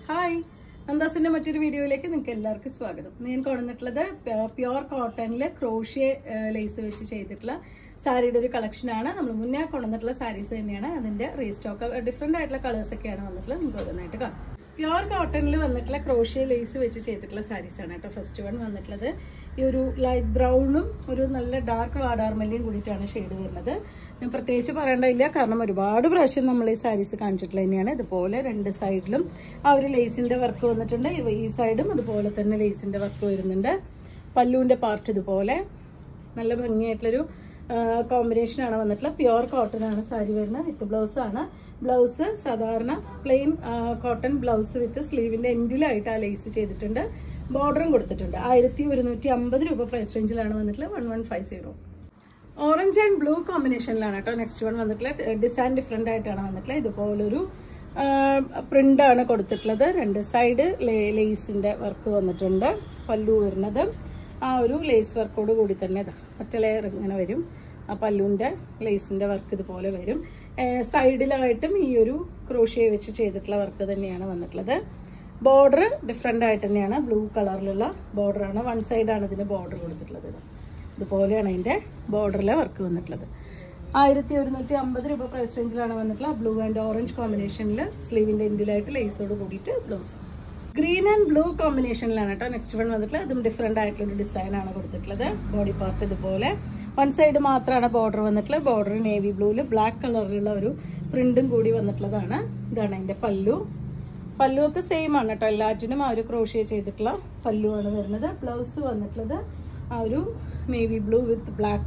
Hi നന്ദാസിന്റെ മറ്റൊരു വീഡിയോയിലേക്ക് നിങ്ങൾക്ക് എല്ലാവർക്കും സ്വാഗതം ഞാൻ കൊണ്ടുവന്നിട്ടുള്ളത് പ്യുവർ കോട്ടണില് ക്രോഷ്യ ലേസ് വെച്ച് ചെയ്തിട്ടുള്ള സാരിയുടെ ഒരു കളക്ഷനാണ് നമ്മൾ മുന്നേ കൊണ്ടുവന്നിട്ടുള്ള സാരീസ് തന്നെയാണ് അതിന്റെ റീസ്റ്റോക്ക് ഡിഫറെന്റ് ആയിട്ടുള്ള കളേഴ്സ് ഒക്കെയാണ് വന്നിട്ടുള്ളത് നമുക്ക് ഓരോന്നായിട്ട് കാണാം പ്യുവർ കോട്ടണിൽ വന്നിട്ടുള്ള ക്രോഷ്യ ലേസ് വെച്ച് ചെയ്തിട്ടുള്ള സാരീസ് ആണ് കേട്ടോ ഫസ്റ്റ് വൺ വന്നിട്ടുള്ളത് ഈ ഒരു ലൈറ്റ് ബ്രൗണും ഒരു നല്ല ഡാർക്ക് വാടാർമല്ലിയും കൂടിയിട്ടാണ് ഷെയ്ഡ് വരുന്നത് ഞാൻ പ്രത്യേകിച്ച് പറയേണ്ടതില്ല കാരണം ഒരുപാട് പ്രാവശ്യം നമ്മൾ ഈ സാരീസ് കാണിച്ചിട്ടുള്ള തന്നെയാണ് ഇതുപോലെ രണ്ട് സൈഡിലും ആ ഒരു ലേസിന്റെ വർക്ക് വന്നിട്ടുണ്ട് ഇവ- ഈ സൈഡും അതുപോലെ തന്നെ ലേസിന്റെ വർക്ക് വരുന്നുണ്ട് പല്ലുവിന്റെ പാർട്ട് ഇതുപോലെ നല്ല ഭംഗിയായിട്ടുള്ളൊരു കോമ്പിനേഷൻ ആണ് വന്നിട്ടുള്ള പ്യുവർ കോട്ടൺ ആണ് സാരി വരുന്നത് വിത്ത് ബ്ലൗസ് ആണ് ബ്ലൗസ് സാധാരണ പ്ലെയിൻ കോട്ടൺ ബ്ലൗസ് വിത്ത് സ്ലീവിന്റെ എൻഡിലായിട്ട് ആ ലേസ് ചെയ്തിട്ടുണ്ട് ബോർഡറും കൊടുത്തിട്ടുണ്ട് ആയിരത്തി ഒരുന്നൂറ്റി അമ്പത് രൂപ പ്രൈസ് റേഞ്ചിലാണ് വന്നിട്ടുള്ളത് one one five zero orange and blue കോമ്പിനേഷനിലാണ് കേട്ടോ നെക്സ്റ്റ് വൺ വന്നിട്ടുള്ളത് ഡിസൈൻ ഡിഫറെന്റ് ആയിട്ടാണ് വന്നിട്ടുള്ളത് ഇതുപോലൊരു പ്രിന്റ് ആണ് കൊടുത്തിട്ടുള്ളത് രണ്ട് സൈഡ് ലേസിന്റെ വർക്ക് വന്നിട്ടുണ്ട് പല്ലു വരുന്നത് ആ ഒരു ലേസ് വർക്കോട് കൂടി തന്നെ ദാ ഒറ്റ ലെയർ ഇങ്ങനെ വരും ആ പല്ലുവിന്റെ ലേസിന്റെ വർക്ക് ഇതുപോലെ വരും സൈഡിലായിട്ടും ഈ ഒരു ക്രോഷ്യ വെച്ച് ചെയ്തിട്ടുള്ള വർക്ക് തന്നെയാണ് വന്നിട്ടുള്ളത് ബോർഡർ ഡിഫറെന്റ് ആയിട്ട് തന്നെയാണ് ബ്ലൂ കളറിലുള്ള ബോർഡർ ആണ് വൺ സൈഡാണ് ഇതിന് ബോർഡർ കൊടുത്തിട്ടുള്ളത് ഇത്. ഇതുപോലെയാണ് അതിന്റെ ബോർഡറിലെ വർക്ക് വന്നിട്ടുള്ളത് ആയിരത്തി ഒരുന്നൂറ്റി അമ്പത് രൂപ പ്രൈസ് റേഞ്ചിലാണ് വന്നിട്ടുള്ളത് ബ്ലൂ ആൻഡ് ഓറഞ്ച് കോമ്പിനേഷനിൽ സ്ലീവിന്റെ എൻഡിലായിട്ട് ലേസോട് കൂടിയിട്ട് ബ്ലൗസ് ഗ്രീൻ ആൻഡ് ബ്ലൂ കോമ്പിനേഷനിലാണ് കേട്ടോ നെക്സ്റ്റ് വൺ വന്നിട്ടുള്ളത് അതും ഡിഫറെന്റ് ആയിട്ടുള്ള ഒരു ഡിസൈൻ ആണ് കൊടുത്തിട്ടുള്ളത് ബോഡി പാർട്ട് ഇതുപോലെ വൺ സൈഡ് മാത്രമാണ് ബോർഡർ വന്നിട്ടുള്ളത് ബോർഡർ നേവി ബ്ലൂവിൽ ബ്ലാക്ക് കളറിലുള്ള ഒരു പ്രിന്റും കൂടി വന്നിട്ടുള്ളതാണ് ഇതാണ് അതിന്റെ പല്ലു പല്ലു ഒക്കെ സെയിം ആണ് കേട്ടോ എല്ലാറ്റിനും ആ ഒരു ക്രോഷ്യ ചെയ്തിട്ടുള്ള പല്ലു ആണ് വരുന്നത് ബ്ലൗസ് വന്നിട്ടുള്ളത് ആ ഒരു navy blue with black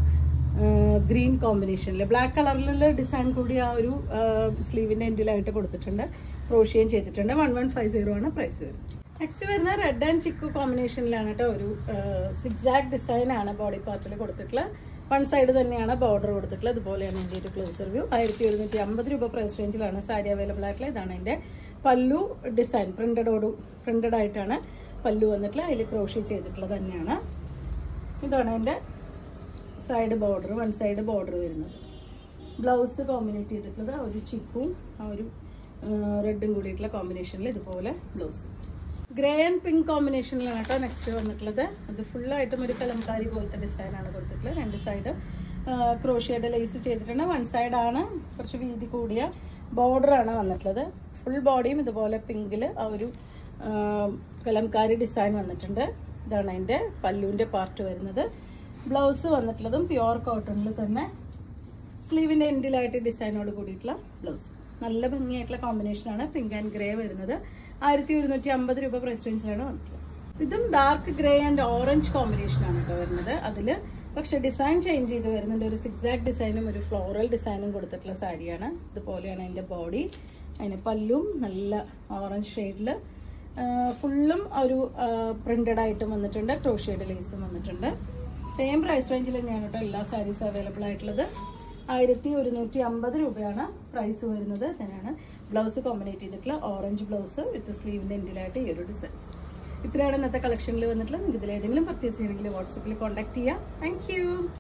green കോമ്പിനേഷനിൽ ബ്ലാക്ക് കളറിലുള്ള ഡിസൈൻ കൂടി ആ ഒരു സ്ലീവിന്റെ എൻഡിലായിട്ട് കൊടുത്തിട്ടുണ്ട് ക്രോഷ്യം ചെയ്തിട്ടുണ്ട് വൺ വൺ ഫൈവ് സീറോ ആണ് പ്രൈസ് വരുന്നത് നെക്സ്റ്റ് വരുന്ന റെഡ് ആൻഡ് ചിക്കു കോമ്പിനേഷനിലാണ് കേട്ടോ ഒരു സിക്സാക്ട് ഡിസൈൻ ആണ് ബോഡി പാർട്ടിൽ കൊടുത്തിട്ടുള്ളത് വൺ സൈഡ് തന്നെയാണ് ബോർഡർ കൊടുത്തിട്ടുള്ളത് അതുപോലെയാണ് എൻ്റെ ഒരു ക്ലോസർ വ്യൂ ആയിരത്തി ഒരുന്നൂറ്റി അമ്പത് രൂപ പ്രൈസ് റേഞ്ചിലാണ് സാരി അവൈലബിൾ ആയിട്ടുള്ളത് ഇതാണ് എൻ്റെ പല്ലു ഡിസൈൻ പ്രിന്റഡോട് പ്രിന്റഡ് ആയിട്ടാണ് പല്ലു വന്നിട്ടുള്ളത് അതിൽ ക്രോഷ്യ ചെയ്തിട്ടുള്ളത് തന്നെയാണ് ഇതാണ് എൻ്റെ side border one side border വരുന്നത് ബ്ലൗസ് കോമ്പിനേറ്റ് ചെയ്തിട്ടുള്ളത് ആ ഒരു ചിപ്പും ആ ഒരു റെഡും കൂടിയിട്ടുള്ള കോമ്പിനേഷനിൽ ഇതുപോലെ ബ്ലൗസ് ഗ്രേ ആൻഡ് പിങ്ക് കോമ്പിനേഷനിലാണ് കേട്ടോ നെക്സ്റ്റ് വന്നിട്ടുള്ളത് അത് ഫുള്ളായിട്ടും ഒരു കലംകാരി പോലത്തെ ഡിസൈനാണ് കൊടുത്തിട്ടുള്ളത് രണ്ട് സൈഡ് ക്രോഷ്യയുടെ ലേസ് ചെയ്തിട്ടുണ്ട് വൺ സൈഡാണ് കുറച്ച് വീതി കൂടിയ ബോർഡറാണ് വന്നിട്ടുള്ളത് ഫുൾ ബോഡിയും ഇതുപോലെ പിങ്കിൽ ആ ഒരു ആ, കലംകാരി ഡിസൈൻ വന്നിട്ടുണ്ട് ഇതാണ് അതിൻ്റെ പല്ലുവിൻ്റെ പാർട്ട് വരുന്നത് ബ്ലൗസ് വന്നിട്ടുള്ളതും പ്യുവർ കോട്ടണിൽ തന്നെ സ്ലീവിന്റെ എൻഡിലായിട്ട് ഡിസൈനോട് കൂടിയിട്ടുള്ള ബ്ലൗസ് നല്ല ഭംഗിയായിട്ടുള്ള കോമ്പിനേഷൻ ആണ് പിങ്ക് ആൻഡ് ഗ്രേ വരുന്നത് ആയിരത്തി ഒരുന്നൂറ്റി അമ്പത് രൂപ പ്രൈസ് റേഞ്ചിലാണ് വന്നിട്ടുള്ളത് ഇതും dark grey and orange combination ആണ് കേട്ടോ വരുന്നത് അതിൽ പക്ഷെ ഡിസൈൻ ചേഞ്ച് ചെയ്ത് വരുന്നുണ്ട് ഒരു സിക്സാക്ട് ഡിസൈനും ഒരു ഫ്ലോറൽ ഡിസൈനും കൊടുത്തിട്ടുള്ള സാരിയാണ് ഇതുപോലെയാണ് അതിന്റെ ബോഡി അതിന് പല്ലും നല്ല ഓറഞ്ച് ഷെയ്ഡിൽ ഫുള്ളും ഒരു പ്രിന്റഡ് ആയിട്ടും വന്നിട്ടുണ്ട് ക്രോഷ്യയുടെ ലേസും വന്നിട്ടുണ്ട് സെയിം പ്രൈസ് റേഞ്ചിൽ തന്നെയാണ് കേട്ടോ എല്ലാ സാരീസ് അവൈലബിൾ ആയിട്ടുള്ളത് ആയിരത്തി ഒരുന്നൂറ്റി അമ്പത് രൂപയാണ് പ്രൈസ് വരുന്നത് തന്നെയാണ് ബ്ലൗസ് കോമ്പിനേറ്റ് ചെയ്തിട്ടുള്ള ഓറഞ്ച് ബ്ലൗസ് വിത്ത് സ്ലീവിന്റെ എൻഡിലായിട്ട് ഈ ഒരു ഡിസൈൻ ഇത്രയാണ് ഇന്നത്തെ കളക്ഷനിൽ വന്നിട്ടുള്ളത് നിങ്ങൾക്ക് ഇതിൽ ഏതെങ്കിലും പർച്ചേസ് ചെയ്യണമെങ്കിൽ വാട്സപ്പിൽ കോൺടാക്ട് ചെയ്യാം താങ്ക്